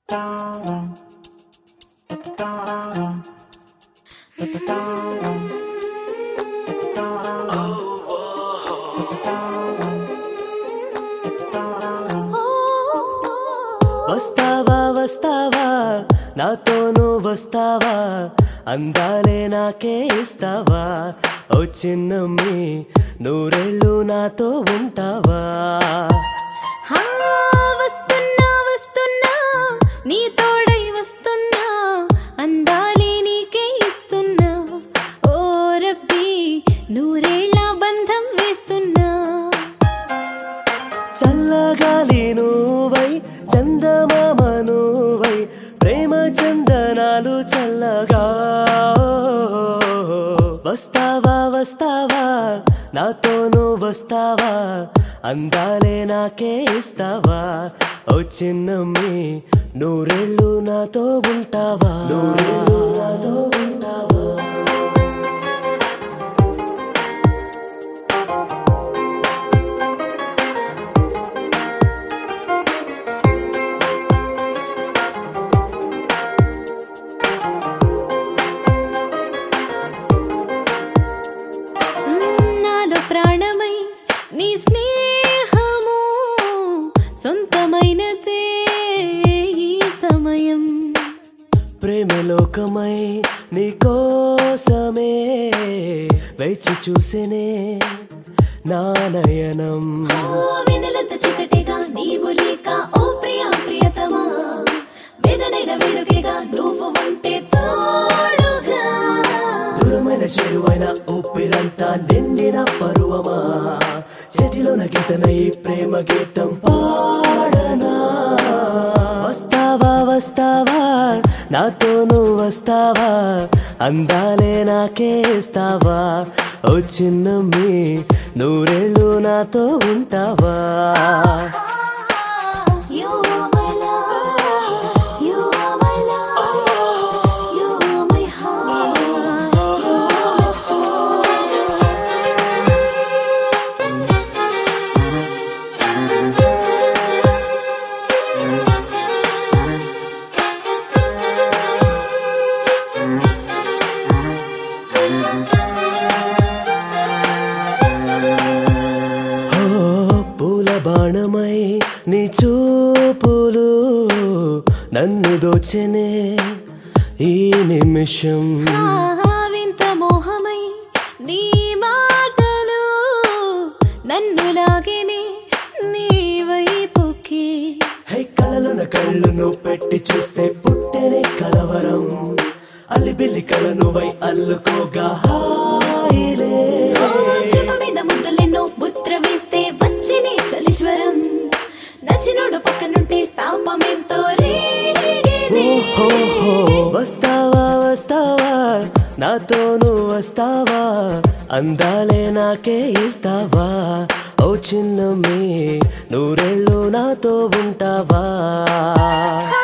వస్తావా వస్తావా నాతోను వస్తావా అందాలే నాకే ఇస్తావా ఓ చిన్నమ్మి నూరేళ్ళు నాతో ఉంటావా హా, వస్తున్నా వస్తున్నా నీ తోడై వస్తున్నా అందాలే నీకే ఇస్తున్నా ఓ రబ్బీ నూరేళ్ల బంధం వేస్తున్నా చల్లగాలి నువ్వై చందమామ నువ్వై ప్రేమ చందనాలు చల్లగా వస్తావా వస్తావా నాతోను వస్తావా అందాలే నాకే ఇస్తావా ఓ చిన్నమ్మి నూరేళ్ళు నాతో ఉంటావా నూరేళ్ళు నాతో ఉంటావా మ్, నాలో ప్రాణమై నీ స్నేహము సొంతమైనదే ఈ సమయం ప్రేమలోకమై నీకోసమే వేచి చూసేనే నా నయనం ఓ వెన్నెలంత చికటిగా నీవు లేక ఓ ప్రియ ప్రియతమా వేదనైన వెలుగేగా నువ్వు ఉంటే తోడుగా దూరమైన చేరువైన ఊపిరంతా నిండిన పరువమా చేతిలోన గీతన ఈ ప్రేమ గీతం పాడనా వస్తావా వస్తావా నాతోను వస్తావా అందాలే నాకే ఇస్తావా ఓ చిన్నమ్మి నూరేళ్ళు నాతో ఉంటావా You are my love, you are my love, you are my heart, you are my soul. ఓ పూల బాణమై నీ చూపులు నన్ను దోచెనే ఈ నిమిషం ఆ వింత మోహమై నీ మాటలు నన్ను లాగిని నీ వైపుకి హై కళలున కళ్ళును పెట్టి చూస్తే పుట్టెనే కలవరం అల్లిబిల్లి కళ నువ్వై అల్లుకోగా హాయిలే ఓ చెంప మీద ముద్దులెన్నో ముద్ర వేస్తే వచ్చిని చలి జ్వరం నచ్చినోడు పక్కనుంటే తాపమెంతో రేగిని. ఓహో వస్తావా వస్తావా నాతోను వస్తావా అందాలే నాకే ఇస్తావా ఓ చిన్నమ్మి నూరేళ్ళు నాతో ఉంటావా ఆ